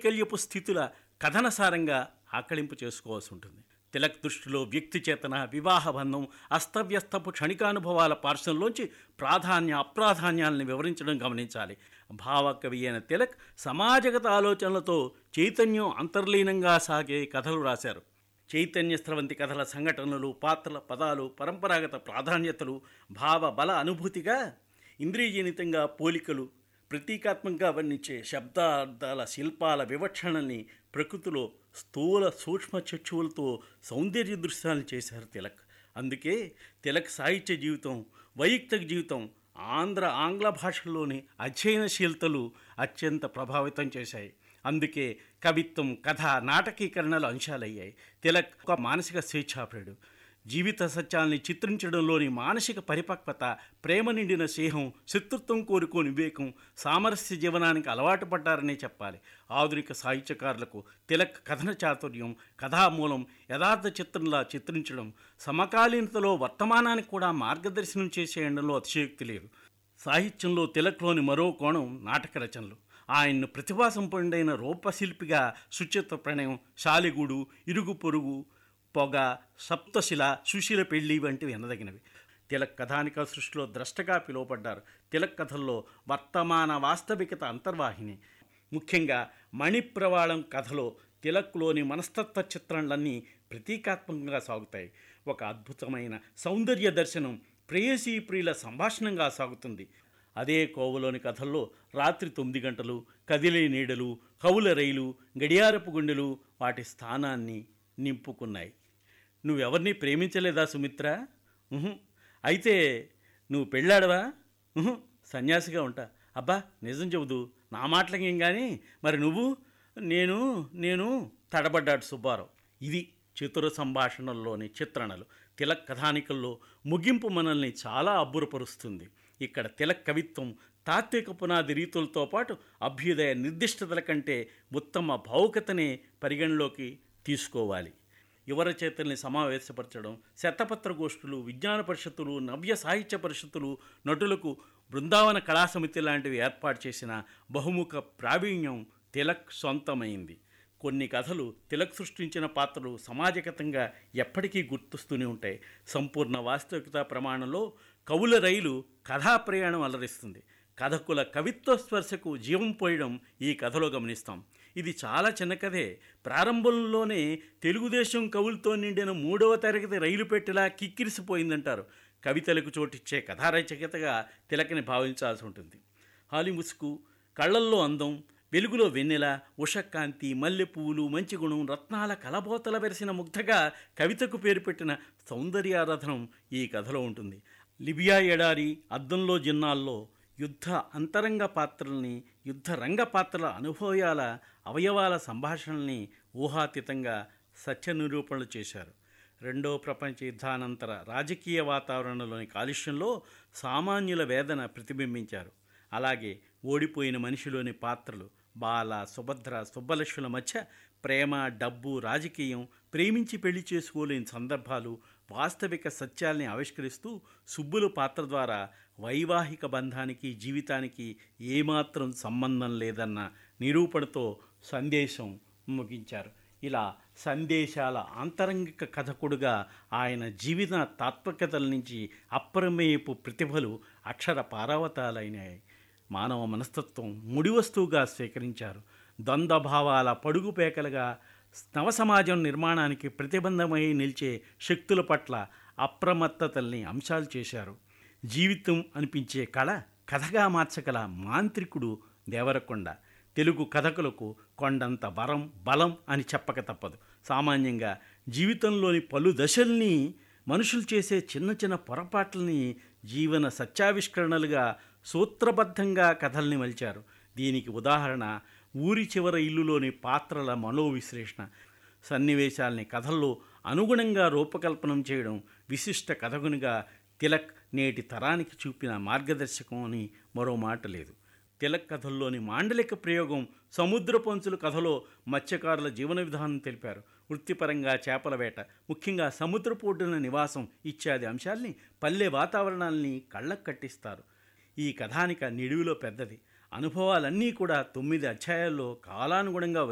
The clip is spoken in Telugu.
అంగవైకల్యపు స్థితుల కథనసారంగా ఆకళింపు చేసుకోవాల్సి ఉంటుంది తిలక్ దృష్టిలో వ్యక్తి చేతన వివాహ బంధం అస్తవ్యస్తపు క్షణికానుభవాల పార్శ్వంలోంచి ప్రాధాన్య అప్రాధాన్యాలను వివరించడం గమనించాలి భావకవి అయిన తిలక్ సమాజగత ఆలోచనలతో చైతన్యం అంతర్లీనంగా సాగే కథలు రాశారు చైతన్య స్రవంతి కథల సంఘటనలు పాత్రల పదాలు పరంపరాగత ప్రాధాన్యతలు భావ బల అనుభూతిగా ఇంద్రియజనితంగా పోలికలు ప్రతీకాత్మకంగా వర్ణించే శబ్దార్థాల శిల్పాల వివక్షణల్ని ప్రకృతిలో స్థూల సూక్ష్మ చక్షువులతో సౌందర్య దృశ్యాలు చేశారు తిలక్ అందుకే తిలక్ సాహిత్య జీవితం వైయక్తిక జీవితం ఆంధ్ర ఆంగ్ల భాషల్లోని అధ్యయనశీలతలు అత్యంత ప్రభావితం చేశాయి అందుకే కవిత్వం కథ నాటకీకరణలు అంశాలయ్యాయి తిలక్ ఒక మానసిక స్వేచ్ఛాప్రియుడు జీవిత సత్యాల్ని చిత్రించడంలోని మానసిక పరిపక్వత ప్రేమ నిండిన స్నేహం శత్రుత్వం కోరుకోని వివేకం సామరస్య జీవనానికి అలవాటు పడ్డారనే చెప్పాలి ఆధునిక సాహిత్యకారులకు తిలక్ కథన చాతుర్యం కథామూలం యథార్థ చిత్రంలా చిత్రించడం సమకాలీనతలో వర్తమానానికి కూడా మార్గదర్శనం చేసేయడంలో అతిశయోక్తి లేదు సాహిత్యంలో తిలక్లోని మరో కోణం నాటక రచనలు ఆయన్ను ప్రతిభా సంపన్నుడైన రూపశిల్పిగా సుచిత్ర ప్రణయం శాలిగూడు ఇరుగు పొరుగు పొగ సప్తశిల సుశీల పెళ్లి వంటివి ఎనదగినవి తిలక్ కథానిక సృష్టిలో ద్రష్టగా పిలువబడ్డారు తిలక్ కథల్లో వర్తమాన వాస్తవికత అంతర్వాహిని ముఖ్యంగా మణిప్రవాళం కథలో తిలక్లోని మనస్తత్వ చిత్రణలన్నీ ప్రతీకాత్మకంగా సాగుతాయి ఒక అద్భుతమైన సౌందర్య దర్శనం ప్రేయసీ ప్రియుల సంభాషణంగా సాగుతుంది అదే కోవలోని కథల్లో రాత్రి తొమ్మిది గంటలు కదిలే నీడలు కవుల రైలు గడియారపు గుండెలు వాటి స్థానాన్ని నింపుకున్నాయి నువ్వెవరిని ప్రేమించలేదా సుమిత్ర ఉహు. అయితే నువ్వు పెళ్ళాడవా ఉహు. సన్యాసిగా ఉంటా అబ్బా నిజం చెబుదు నా మాటలకేం కానీ మరి నువ్వు నేను నేను తడబడ్డాడు సుబ్బారావు ఇది చతుర సంభాషణల్లోని చిత్రణలు తిలక్ కథానికల్లో ముగింపు మనల్ని చాలా అబ్బురపరుస్తుంది ఇక్కడ తిలక్ కవిత్వం తాత్విక పునాది రీతులతో పాటు అభ్యుదయ నిర్దిష్టతల కంటే ఉత్తమ భావుకతనే పరిగణలోకి తీసుకోవాలి యువర చేతల్ని సమావేశపరచడం శతపత్ర గోష్ఠులు విజ్ఞాన పరిషత్తులు నవ్య సాహిత్య పరిషత్తులు నటులకు బృందావన కళాసమితి లాంటివి ఏర్పాటు చేసిన బహుముఖ ప్రావీణ్యం తిలక్ సొంతమైంది కొన్ని కథలు తిలక్ సృష్టించిన పాత్రలు సమాజగతంగా ఎప్పటికీ గుర్తుస్తూనే ఉంటాయి సంపూర్ణ వాస్తవికత ప్రమాణంలో కవుల రైలు కథా ప్రయాణం అలరిస్తుంది కథకుల కవిత్వ స్పర్శకు జీవం పోయడం ఈ కథలో గమనిస్తాం ఇది చాలా చిన్న కథే ప్రారంభంలోనే తెలుగుదేశం కవులతో నిండిన మూడవ తరగతి రైలు పెట్టేలా కిక్కిరిసిపోయిందంటారు కవితలకు చోటిచ్చే కథారచయితగా తిలకని భావించాల్సి ఉంటుంది హాలిముసుకు కళ్ళల్లో అందం వెలుగులో వెన్నెల ఉషకాంతి మల్లెపూలు మంచి గుణం రత్నాల కలబోతల వెరిసిన ముగ్ధగా కవితకు పేరు పెట్టిన సౌందర్యారాధనం ఈ కథలో ఉంటుంది లిబియా ఎడారి అద్దంలో జిన్నాల్లో యుద్ధ అంతరంగ పాత్రల్ని యుద్ధ రంగ పాత్రల అనుభవాల అవయవాల సంభాషణల్ని ఊహాతీతంగా సత్య నిరూపణలు చేశారు రెండో ప్రపంచ యుద్ధానంతర రాజకీయ వాతావరణంలోని కాలుష్యంలో సామాన్యుల వేదన ప్రతిబింబించారు అలాగే ఓడిపోయిన మనిషిలోని పాత్రలు బాల సుభద్ర సుబ్బలక్ష్ముల మధ్య ప్రేమ డబ్బు రాజకీయం ప్రేమించి పెళ్లి చేసుకోలేని సందర్భాలు వాస్తవిక సత్యాల్ని ఆవిష్కరిస్తూ సుబ్బుల పాత్ర ద్వారా వైవాహిక బంధానికి జీవితానికి ఏమాత్రం సంబంధం లేదన్న నిరూపణతో సందేశం ముగించారు ఇలా సందేశాల ఆంతరంగిక కథకుడుగా ఆయన జీవిత తాత్వికతల నుంచి అప్రమేయపు ప్రతిభలు అక్షర పారావతాలైనాయి మానవ మనస్తత్వం ముడి వస్తువుగా స్వీకరించారు ద్వంద్వభావాల పడుగుపేకలుగా నవ సమాజం నిర్మాణానికి ప్రతిబంధమై నిలిచే శక్తుల పట్ల అప్రమత్తతల్ని అంశాలు చేశారు జీవితం అనిపించే కళ కథగా మార్చగల మాంత్రికుడు దేవరకొండ తెలుగు కథకులకు కొండంత వరం బలం అని చెప్పక తప్పదు సామాన్యంగా జీవితంలోని పలు దశల్ని మనుషులు చేసే చిన్న చిన్న పొరపాట్లని జీవన సత్యావిష్కరణలుగా సూత్రబద్ధంగా కథల్ని మలిచారు దీనికి ఉదాహరణ ఊరి చివర ఇల్లులోని పాత్రల మనోవిశ్లేషణ సన్నివేశాల్ని కథల్లో అనుగుణంగా రూపకల్పనం చేయడం విశిష్ట కథకునిగా తిలక్ నేటి తరానికి చూపిన మార్గదర్శకం అని మరో మాట లేదు తిలక్ కథల్లోని మాండలిక ప్రయోగం సముద్ర పంచుల కథలో మత్స్యకారుల జీవన విధానం తెలిపారు వృత్తిపరంగా చేపల వేట ముఖ్యంగా సముద్రపోటున నివాసం ఇత్యాది అంశాల్ని పల్లె వాతావరణాల్ని కళ్ళకు కట్టిస్తారు ఈ కథానిక నిడివిలో పెద్దది అనుభవాలన్నీ కూడా తొమ్మిది అధ్యాయాల్లో కాలానుగుణంగా